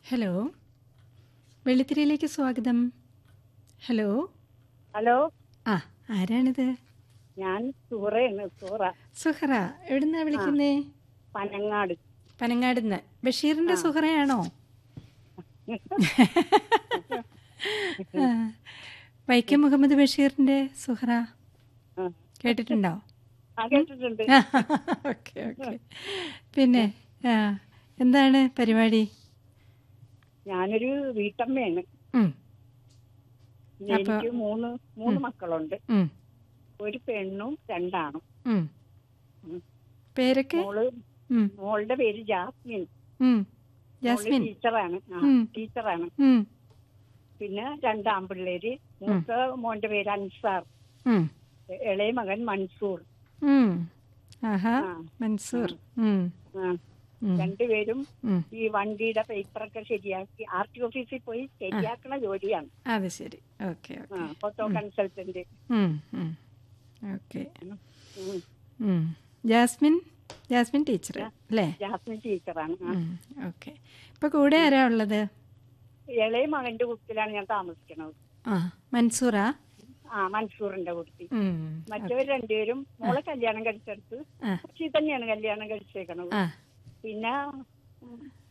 Hello വെള്ളിത്തിരയിലേക്ക് സ്വാഗതം hello hello ആ ആരാണിത് ഞാൻ സൂറയാണ് സൂറ സുഹറ എവിടുന്നാ വിളിക്കുന്നേ പനങ്ങാട് പനങ്ങാടുന്ന് ബഷീറിന്റെ സുഹറയാണോ ആ. വൈക്കം മുഹമ്മദ് ബഷീറിന്റെ സുഹറ ആ. കേട്ടിട്ടുണ്ടോ ആ കേട്ടിട്ടുണ്ട് ഓക്കെ ഓക്കെ പിന്നെ ആ, എന്താണ് പരിപാടി ഞാനൊരു വീട്ടമ്മയാണ് ഉം, പിന്നെ എനിക്ക് മൂന്ന് മൂന്ന് മക്കളുണ്ട് ഉം, ഒരു പെണ്ണും രണ്ടാണും ഉം. ഉം. പേരൊക്കെ മോള് ഉം, മോളുടെ പേര് ജാസ്മിൻ ഉം. മോള് ജാസ്മിൻ ടീച്ചറാണ് ആ ഉം. ടീച്ചറാണ് ഉം, പിന്നെ രണ്ടാമ്പിള്ളേര് മൂത്ത മോന്റെ പേര് അൻസാർ ഉം, ഇളയ മകൻ മൻസൂർ ഉം. ആഹാ ആ. മൻസൂർ ഉം, ആ ഉം, രണ്ടുപേരും ഉം. ഈ വണ്ടിയുടെ പേപ്പറൊക്കെ ശരിയാക്കി ആർ ടി ഓഫീസിൽ പോയി ശരിയാക്കണ ജോലിയാണ് അത് ശരി ഓക്കെ ആ ഓക്കെ ഫോട്ടോ കൺസൾട്ടന്റ് ഉം, ഉം. ഓക്കെ ഉം. ഉം. ജാസ്മിൻ ജാസ്മിൻ ടീച്ചർ അല്ലേ ജാസ്മിൻ ടീച്ചറാണ് ആ. ഉം, ഓക്കെ ഇപ്പൊ കൂടെ ആരാ ഉള്ളത് ഇളയ മകന്റെ കുട്ടിലാണ് ഞാൻ താമസിക്കുന്നത് ആ മൻസൂറാ ആ മൻസൂറിന്റെ കുട്ടി ഉം, മറ്റവർ രണ്ടുപേരും മോളെ കല്യാണം കഴിച്ചെടുത്ത് ആ. കൊച്ചി തന്നെയാണ് കല്യാണം കഴിച്ചേക്കണത് ആ പിന്നെ ഉം,